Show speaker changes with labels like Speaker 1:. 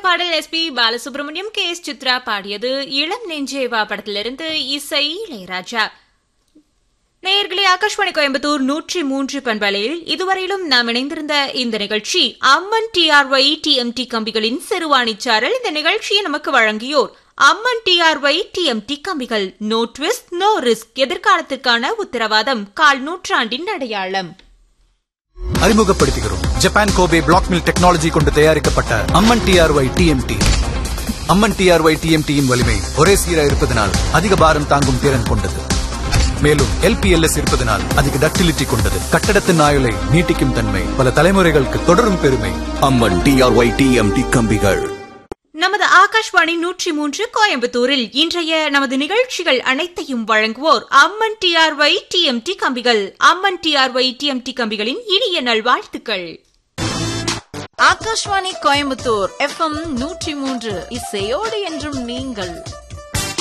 Speaker 1: பாடல் S P Balasubrahmanyam K S Chithra பாடியது இளம் நெஞ்சேவா படத்திலிருந்து இசை இளையராஜா நேயர்களே ஆகாஷ்வாணி கோயம்புத்தூர் நூற்றி மூன்று பண்பலையில் இதுவரையிலும் நாம் இணைந்திருந்த இந்த நிகழ்ச்சி அம்மன் டிஆர்ஒய் டிஎம்டி கம்பிகளின் சிறுவாணி சாரல் இந்த நிகழ்ச்சியை நமக்கு வழங்கியோர் அம்மன் டிஆர்ஒய் டிஎம்டி கம்பிகள் நோ ட்விஸ்ட் நோ ரிஸ்க் எதிர்காலத்திற்கான உத்தரவாதம் கால் நூற்றாண்டின் அடையாளம்
Speaker 2: அறிமுகப்படுத்துகிறோம் Japan Kobe black mill technology கொண்டு தயாரிக்கப்பட்ட Amman TRY TMT Amman TRY டிஎம்டியின் வலிமை ஒரே சீராக இருப்பதனால் அதிக பாரம் தாங்கும் திறன் கொண்டது மேலும் எல்பிஎல்எஸ் இருப்பதனால் அதிக டக்டிலிட்டி கொண்டது கட்டடத்தின் ஆயுளை நீட்டிக்கும் தன்மை பல தலைமுறைகளுக்கு தொடரும் பெருமை
Speaker 3: அம்மன் டிஆர்ஒய் டிஎம்டி கம்பிகள்
Speaker 1: நமது ஆகாஷ்வாணி நூற்றி மூன்று கோயம்புத்தூரில் இன்றைய நமது நிகழ்ச்சிகள் அனைத்தையும் வழங்குவோர் அம்மன் டிஆர்ஒய் டிஎம்டி கம்பிகள் அம்மன் டிஆர்ஒய் டிஎம்டி கம்பிகளின் இனிய நல்வாழ்த்துக்கள்
Speaker 4: ஆகாஷ்வாணி கோயம்புத்தூர் எஃப்எம் நூற்றி மூன்று இசையோடு என்றும் நீங்கள்